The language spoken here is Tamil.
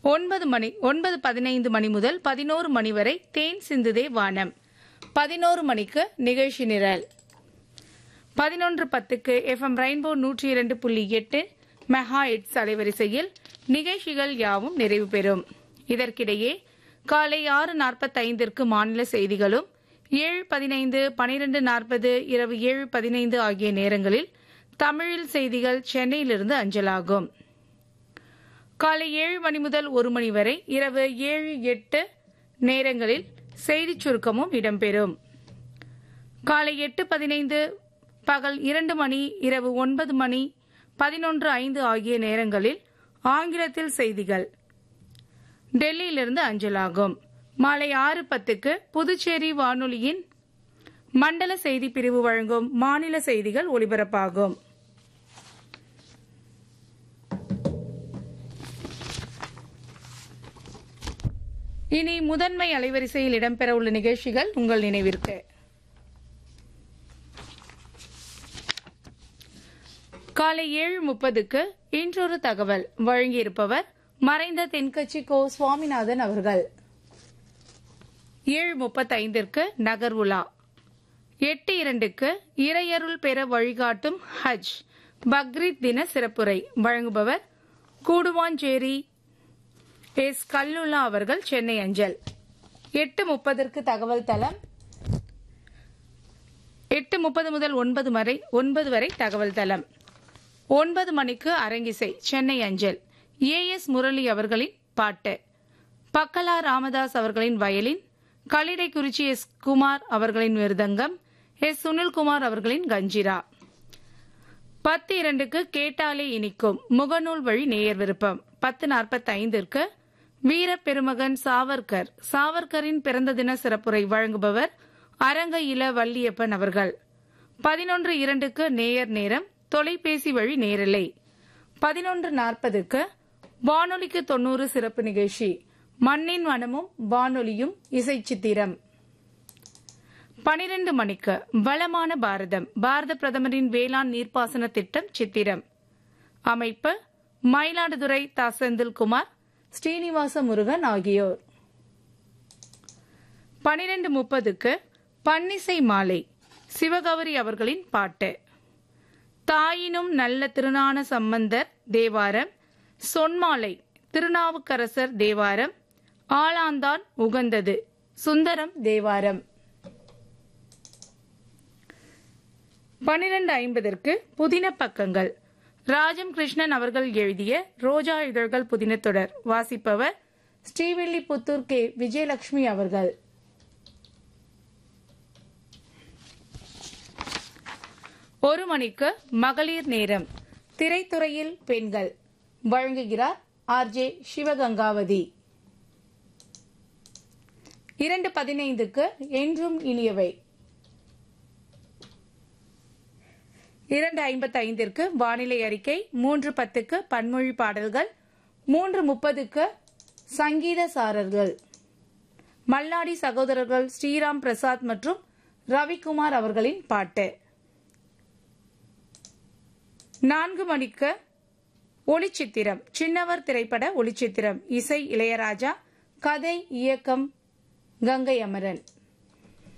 ஒன்பது மணி ஒன்பது பதினைந்து மணி முதல் பதினோரு மணி வரை தேன் சிந்துதே வானம் பதினோரு மணிக்கு நிகழ்ச்சி நிரல் பதினொன்று பத்துக்கு எஃப்எம் ரெயின்போ நூற்றி இரண்டு புள்ளி எட்டு மெகா எட்ஸ் அலைவரிசையில் நிகழ்ச்சிகள் யாவும் நிறைவு பெறும் இதற்கிடையே காலை ஆறு நாற்பத்தைந்திற்கு மாநில செய்திகளும் ஏழு பதினைந்து பனிரெண்டு நாற்பது இரவு ஏழு பதினைந்து ஆகிய நேரங்களில் தமிழில் செய்திகள் சென்னையிலிருந்து அஞ்சலாகும் காலை ஏழு மணி முதல் ஒரு மணி வரை இரவு ஏழு எட்டு நேரங்களில் செய்திச் சுருக்கமும் இடம்பெறும் காலை எட்டு பதினைந்து பகல் இரண்டு மணி இரவு ஒன்பது மணி பதினொன்று ஐந்து ஆகிய நேரங்களில் ஆங்கிலத்தில் செய்திகள் டெல்லியிலிருந்து அஞ்சலாகும் மாலை ஆறு பத்துக்கு புதுச்சேரி வானொலியின் மண்டல செய்தி பிரிவு வழங்கும் மாநில செய்திகள் ஒலிபரப்பாகும் இனி முதன்மை அலைவரிசையில் இடம்பெறவுள்ள நிகழ்ச்சிகள் உங்கள் நினைவிற்கு காலை ஏழு முப்பதுக்கு இன்றொரு தகவல் வழங்கியிருப்பவர் மறைந்த தென்கட்சி கோ சுவாமிநாதன் அவர்கள் ஏழு முப்பத்தைந்திற்கு நகர் உலா எட்டு இரண்டுக்கு இறையருள் பெற வழிகாட்டும் ஹஜ் பக்ரீத் தின சிறப்புரை வழங்குபவர் கூடுவாஞ்சேரி எஸ் கல்லுல்லா அவர்கள் சென்னை அஞ்சல் எட்டு முப்பதற்கு தகவல் தளம் எட்டு முப்பது முதல் ஒன்பது வரை ஒன்பது வரை தகவல் தளம் ஒன்பது மணிக்கு அரங்கிசை சென்னை அஞ்சல் ஏ எஸ் முரளி அவர்களின் பாட்டு பக்கலா ராமதாஸ் அவர்களின் வயலின் களிடைக்குறிச்சி எஸ் குமார் அவர்களின் மிருதங்கம் எஸ் சுனில்குமார் அவர்களின் கஞ்சிரா பத்து இரண்டுக்கு கேட்டாலே இனிக்கும் முகநூல் வழி நேயர் விருப்பம் பத்து நாற்பத்தைந்திற்கு வீர பெருமகன் சாவர்கர் சாவர்கரின் பிறந்த தின சிறப்புரை வழங்குபவர் அரங்க இள வள்ளியப்பன் அவர்கள் பதினொன்று இரண்டுக்கு நேயர் நேரம் தொலைபேசி வழி நேரலை பதினொன்று நாற்பதுக்கு வானொலிக்கு தொண்ணூறு சிறப்பு நிகழ்ச்சி மண்ணின் வனமும் வானொலியும் இசை சித்திரம் பனிரெண்டு மணிக்கு வளமான பாரதம் பாரத பிரதமரின் வேளாண் நீர்ப்பாசன திட்டம் சித்திரம் அமைப்பு மயிலாடுதுறை தா செந்தில்குமார் ஸ்ரீனிவாச முருகன் ஆகியோர் பனிரெண்டு முப்பதுக்கு பன்னிசை மாலை சிவகௌரி அவர்களின் பாட்டு தாயினும் நல்ல திருநான சம்பந்தர் தேவாரம் சொன்மாலை திருநாவுக்கரசர் தேவாரம் ஆளாந்தான் உகந்தது சுந்தரம் தேவாரம் பனிரெண்டு ஐம்பதற்கு புதின பக்கங்கள் ராஜம் கிருஷ்ணன் அவர்கள் எழுதிய ரோஜா இதழ்கள் புதின தொடர் வாசிப்பவர் ஸ்ரீவில்லிபுத்தூர் கே விஜயலட்சுமி அவர்கள் ஒரு மணிக்கு மகளிர் நேரம் திரைத்துறையில் பெண்கள் வழங்குகிறார் ஆர் ஜே சிவகங்காவதி இரண்டு பதினைந்துக்கு என்றும் இனியவை இரண்டு ஐம்பத்தி ஐந்திற்கு வானிலை அறிக்கை மூன்று பத்துக்கு பன்மொழி பாடல்கள் மூன்று முப்பதுக்கு சங்கீத சாரர்கள் மல்லாடி சகோதரர்கள் ஸ்ரீராம் பிரசாத் மற்றும் ரவிக்குமார் அவர்களின் பாட்டு நான்கு மணிக்கு ஒளிச்சித்திரம் சின்னவர் திரைப்பட ஒளிச்சித்திரம் இசை இளையராஜா கதை இயக்கம் கங்கை அமரன்